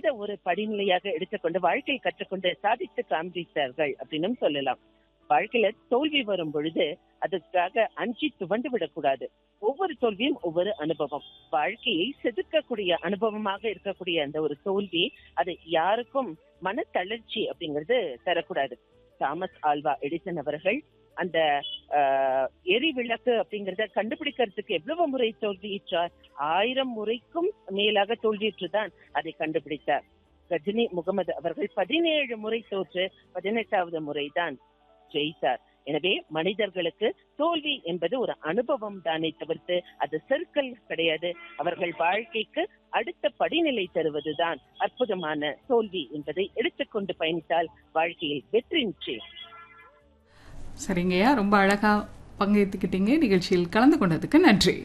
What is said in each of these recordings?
அதை ஒரு படிநிலையாக எடுத்துக்கொண்டு வாழ்க்கை கற்றுக்கொண்டு சாதித்து காண்பித்தார்கள் அப்படின்னும் சொல்லலாம் வாழ்க்கையில தோல்வி வரும் பொழுது அதுக்காக அஞ்சி துவண்டு விடக்கூடாது ஒவ்வொரு தோல்வியும் ஒவ்வொரு அனுபவம் வாழ்க்கையை செதுக்கக்கூடிய அனுபவமாக இருக்கக்கூடிய அந்த ஒரு தோல்வி அது யாருக்கும் மன தளர்ச்சி அப்படிங்கிறது தரக்கூடாது தாமஸ் ஆல்வா எடிசன் அவர்கள் அந்த ஆஹ், எரி விளக்கு அப்படிங்கறத கண்டுபிடிக்கிறதுக்கு எவ்வளவு முறை தோல்வியுற்றார் ஆயிரம் முறைக்கும் மேலாக தோல்வியுற்றுதான் அதை கண்டுபிடித்தார் கஜினி முகமது அவர்கள் பதினேழு முறை தோற்று பதினெட்டாவது முறைதான் ஜெயித்தார் எனவே மனிதர்களுக்கு தோல்வி என்பது ஒரு அனுபவம் தானே தவிர்த்து அது செருக்கல் கிடையாது அவர்கள் வாழ்க்கைக்கு அடுத்த படிநிலை தருவதுதான் அற்புதமான தோல்வி என்பதை எடுத்துக்கொண்டு பயணித்தால் வாழ்க்கையில் வெற்றி நிச்சயம் சரிங்கய்யா ரொம்ப அழகா பங்கேற்றுக்கிட்டீங்க நிகழ்ச்சியில் கலந்து கொண்டதுக்கு நன்றி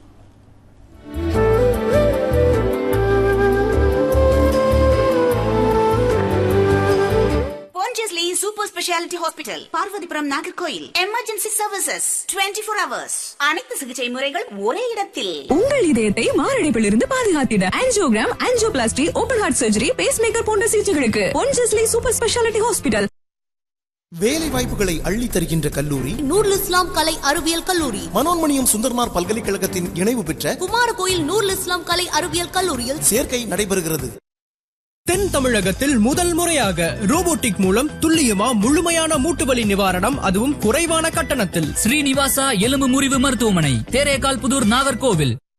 Pondicherry super speciality hospital Parvathipuram Nagercoil emergency services 24 four hours அனைத்து சிகிச்சை முறைகள் ஒரே இடத்தில் உங்கள் இதயத்தை மாரடைப்பில் இருந்து பாதுகாத்திட angiogram angioplasty open heart surgery pacemaker போன்ற சிகிச்சைகளுக்கு பொன்ஜஸ்லி சூப்பர் ஸ்பெஷாலிட்டி ஹாஸ்பிட்டல் வேலை வாய்ப்புகளை அள்ளி தருகின்ற கல்லூரி நூருல் இஸ்லாம் கலை அறிவியல் கல்லூரி மனோன்மணியம் சுந்தர்மார் பல்கலைக்கழகத்தின் இணைவு பெற்ற குமாரகோயில் நூருல் இஸ்லாம் கலை அறிவியல் கல்லூரியில் சேர்க்கை நடைபெறுகிறது தென் தமிழகத்தில் முதல் முறையாக ரோபோட்டிக் மூலம் துல்லியமா முழுமையான மூட்டு வலி நிவாரணம் அதுவும் குறைவான கட்டணத்தில் ஸ்ரீனிவாசா எலும்பு முறிவு மருத்துவமனை தேரேகால் புதூர் நாகர்கோவில்